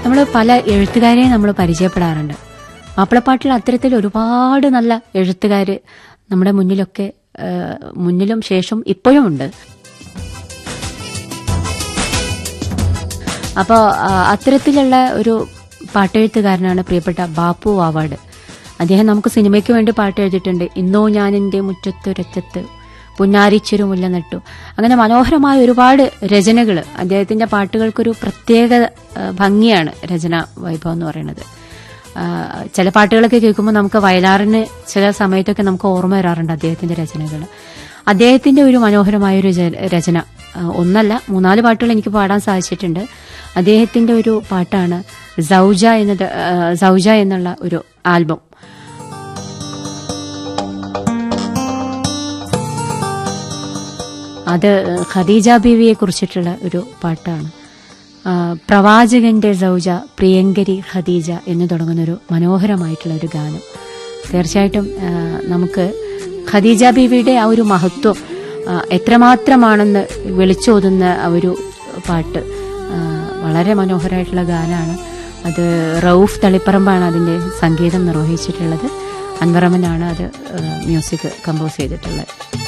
നമ്മൾ പല എഴുത്തുകാരെയും നമ്മൾ പരിചയപ്പെടാറുണ്ട് മാപ്പിളപ്പാട്ടിൽ അത്തരത്തിൽ ഒരുപാട് നല്ല എഴുത്തുകാർ നമ്മുടെ മുന്നിലൊക്കെ ആ, മുന്നിലും ശേഷം ഇപ്പോഴും ഉണ്ട് അപ്പോൾ അത്തരത്തിലുള്ള ഒരു പാട്ടെഴുത്തുകാരനാണ് പ്രിയപ്പെട്ട ബാപ്പു വാവാട് അദ്ദേഹം നമുക്ക് സിനിമയ്ക്ക് വേണ്ടി പാട്ട് എഴുതിയിട്ടുണ്ട് ഇന്നോ ഞാൻ എൻ്റെ മുറ്റത്ത് രച്ചത്ത് പുന്നാരിച്ചൊരു മുല്ല നട്ടു അങ്ങനെ മനോഹരമായ ഒരുപാട് രചനകൾ അദ്ദേഹത്തിന്റെ പാട്ടുകൾക്കൊരു പ്രത്യേക ആ, ഭംഗിയാണ് രചന വൈഭവം എന്ന് പറയുന്നത് ആ, ചില പാട്ടുകളൊക്കെ കേൾക്കുമ്പോൾ നമുക്ക് വയലാറിന് ചില സമയത്തൊക്കെ നമുക്ക് ഓർമ്മ വരാറുണ്ട് അദ്ദേഹത്തിന്റെ രചനകൾ അദ്ദേഹത്തിന്റെ ഒരു മനോഹരമായ ഒരു ജ- രചന ആ, ഒന്നല്ല മൂന്നാല് പാട്ടുകൾ എനിക്ക് പാടാൻ സാധിച്ചിട്ടുണ്ട് അദ്ദേഹത്തിന്റെ ഒരു പാട്ടാണ് സൗജ എന്നത് ആ, സൗജ എന്നുള്ള ഒരു ആൽബം അത് ഖദീജ ബീവിയെ കുറിച്ചിട്ടുള്ള ഒരു പാട്ടാണ് ആ, പ്രവാചകന്റെ സൗജ പ്രിയങ്കരി ഖദീജ എന്ന് തുടങ്ങുന്ന ഒരു മനോഹരമായിട്ടുള്ള ഒരു ഗാനം തീർച്ചയായിട്ടും ആ, നമുക്ക് ഖദീജ ബീവിയുടെ ആ ഒരു മഹത്വം ആ, എത്രമാത്രമാണെന്ന് വിളിച്ചോതുന്ന ആ ഒരു പാട്ട് ആ, വളരെ മനോഹരമായിട്ടുള്ള ഗാനമാണ് അത് റൌഫ് തളിപ്പറമ്പാണ് അതിന്റെ സംഗീതം നിർവഹിച്ചിട്ടുള്ളത് അൻവറമനാണ് അത് ആ, മ്യൂസിക് കമ്പോസ് ചെയ്തിട്ടുള്ളത്